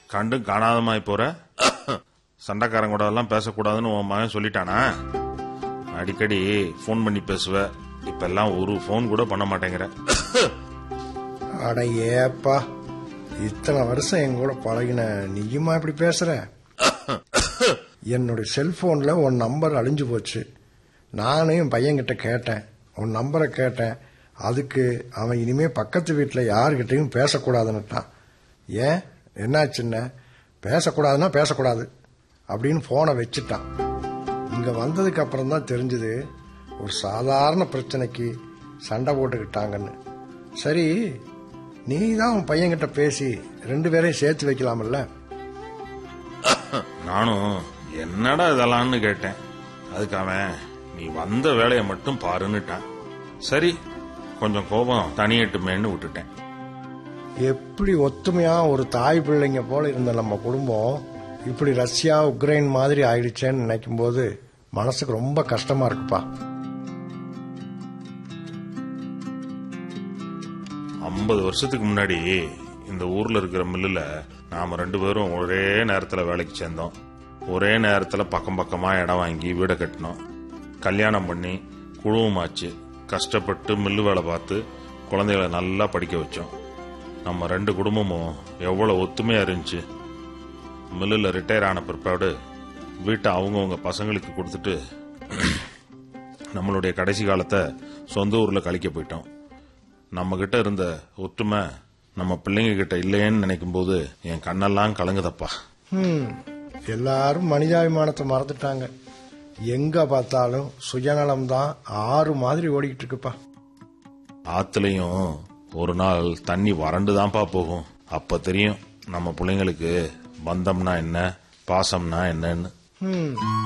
கண்டு காணாதமாய் போற சண்டைக்காரன் கூட எல்லாம் பேசக்கூடாதுன்னு உன் மகன் சொல்லிட்டானா அடிக்கடி ஃபோன் பண்ணி பேசுவ இப்ப எல்லாம் ஒரு ஃபோன் கூட பண்ண மாட்டேங்கிற அட ஏப்பா இத்தனை வருஷம் என் கூட பழகின நீயுமா இப்படி பேசுற என்னுடைய செல்போன்ல உன் நம்பர் அழிஞ்சு போச்சு நானும் என் பையன்கிட்ட கேட்டேன் உன் நம்பரை கேட்டேன் அதுக்கு அவன் இனிமே பக்கத்து வீட்டில் யாருக்கிட்டையும் பேசக்கூடாதுன்னுட்டான் ஏன் என்னாச்சுன்ன பேசக்கூடாதுன்னா பேசக்கூடாது அப்படின்னு போனை வச்சுட்டான் இங்க வந்ததுக்கு அப்புறம் தான் தெரிஞ்சது ஒரு சாதாரண பிரச்சனைக்கு சண்டை போட்டுக்கிட்டாங்கன்னு சரி நீ தான் உன் பையன்கிட்ட பேசி ரெண்டு பேரையும் சேர்த்து வைக்கலாம்ல நானும் என்னடா இதெல்லாம்னு கேட்டேன் அதுக்கு அவன் நீ வந்த வேலையை மட்டும் பாருன்னுட்டான் சரி கொஞ்சம் கோபம் தனியட்டுமேன்னு விட்டுட்டேன் எப்படி ஒத்துமையா ஒரு தாய் பிள்ளைங்க போல இருந்த நம்ம குடும்பம் இப்படி ரஷ்யா உக்ரைன் மாதிரி ஆயிடுச்சேன்னு நினைக்கும் போது மனசுக்கு ரொம்ப கஷ்டமா இருக்குப்பா ஐம்பது வருஷத்துக்கு முன்னாடி இந்த ஊர்ல இருக்கிற மில்லுல நாம ரெண்டு பேரும் ஒரே நேரத்துல வேலைக்கு சேர்ந்தோம் ஒரே நேரத்துல பக்கம் பக்கமா இடம் வாங்கி வீடை கட்டினோம் கல்யாணம் பண்ணி குழுவமாச்சு கஷ்டப்பட்டு மில்லு வேலை பார்த்து குழந்தைகளை நல்லா படிக்க வச்சோம் நம்ம ரெண்டு குடும்பமும் எவ்வளவு ஒத்துமையா இருந்துச்சு மில்லுல ரிட்டையர் ஆன பிற்பாடு வீட்டை அவங்கவுங்க பசங்களுக்கு கொடுத்துட்டு நம்மளுடைய கடைசி காலத்தை சொந்த ஊர்ல கழிக்க போயிட்டோம் நம்ம கிட்ட இருந்த ஒற்றுமை நம்ம பிள்ளைங்க கிட்ட இல்லையேன்னு நினைக்கும் போது என் கண்ணெல்லாம் கலங்குதப்பா ஹம், எல்லாரும் மனிதாபிமானத்தை மறந்துட்டாங்க எங்க பார்த்தாலும் சுயநலம் தான் ஆறு மாதிரி ஓடிக்கிட்டு இருக்குப்பா ஆத்துலயும் ஒரு நாள் தண்ணி வறண்டுதான்ப்பா போகும் அப்ப தெரியும் நம்ம பிள்ளைங்களுக்கு பந்தம்னா என்ன பாசம்னா என்னன்னு ஹம்